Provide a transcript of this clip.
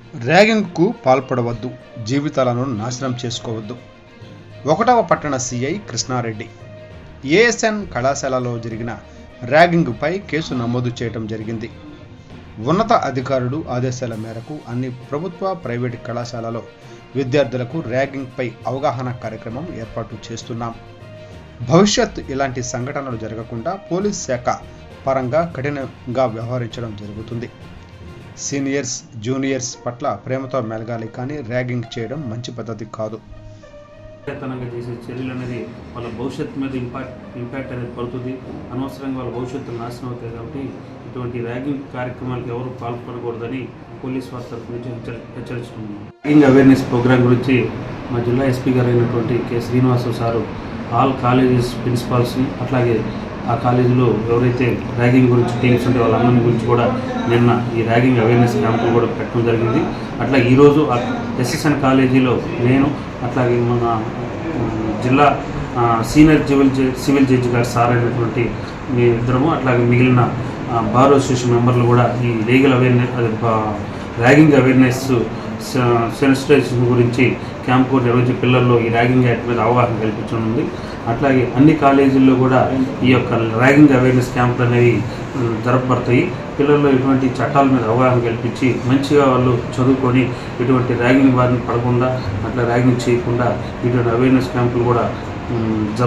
ర్యాగింగ్కు పాల్పడవద్దు జీవితాలను నాశనం చేసుకోవద్దు ఒకటవ పట్టణ సిఐ కృష్ణారెడ్డి ఏఎస్ఎన్ కళాశాలలో జరిగిన ర్యాగింగ్పై కేసు నమోదు చేయడం జరిగింది ఉన్నత అధికారులు ఆదేశాల మేరకు అన్ని ప్రభుత్వ ప్రైవేటు కళాశాలలో విద్యార్థులకు ర్యాగింగ్పై అవగాహన కార్యక్రమం ఏర్పాటు చేస్తున్నాం భవిష్యత్ ఇలాంటి సంఘటనలు జరగకుండా పోలీస్ శాఖ పరంగా కఠినంగా వ్యవహరించడం జరుగుతుంది సీనియర్స్ జూనియర్స్ పట్ల ప్రేమతో మెలగాలి కానీ ర్యాగింగ్ చేయడం మంచి పద్ధతి కాదు తనంగా చేసే చర్యలు అనేది వాళ్ళ భవిష్యత్తు మీద ఇంపాక్ట్ ఇంపాక్ట్ అనేది పడుతుంది అనవసరంగా వాళ్ళ భవిష్యత్తు నాశనం అవుతాయి కాబట్టి ఇటువంటి ర్యాగింగ్ కార్యక్రమాలకు ఎవరు పాల్పడకూడదని పోలీస్ వారి తరఫు నుంచి హెచ్చరి హెచ్చరిస్తున్నాం ర్యాగింగ్ అవేర్నెస్ ప్రోగ్రామ్ గురించి మా జిల్లా ఎస్పీ గారు అయినటువంటి K Srinivasu sir all colleges ప్రిన్సిపాల్స్ని అట్లాగే ఆ కాలేజీలో ఎవరైతే ర్యాగింగ్ గురించి టీమ్స్ ఉంటే వాళ్ళందరి గురించి కూడా నిన్న ఈ ర్యాగింగ్ అవేర్నెస్ క్యాంపు కూడా పెట్టడం జరిగింది అట్లా ఈరోజు ఎస్ఎస్ఎన్ కాలేజీలో నేను అట్లాగే మన ఉమ్, జిల్లా ఆ, సీనియర్ సివిల్ జ- సివిల్ జడ్జి గారు సార్ అయినటువంటి మీ ఇద్దరము అట్లాగే మిగిలిన ఆ, బార్ అసోసియేషన్ మెంబర్లు కూడా ఈ లీగల్ అవేర్నెస్ అది బా- ర్యాగింగ్ అవేర్నెస్ స- సెన్సిటైజేషన్ గురించి క్యాంపు నిర్వహించి పిల్లల్లో ఈ ర్యాగింగ్ యాక్ట్ మీద అవగాహన కల్పించనుంది అట్లాగే అన్ని కాలేజీల్లో కూడా ఈ యొక్క ర్యాగింగ్ అవేర్నెస్ క్యాంపులు అనేవి ఉమ్, జరపబడతాయి పిల్లల్లో ఇటువంటి చట్టాల మీద అవగాహన కల్పించి మంచిగా వాళ్ళు చదువుకొని ఇటువంటి ర్యాగింగ్ బారిన పడకుండా అట్లా ర్యాగింగ్ చేయకుండా ఇటువంటి అవేర్నెస్ క్యాంపులు కూడా ఉమ్, జరప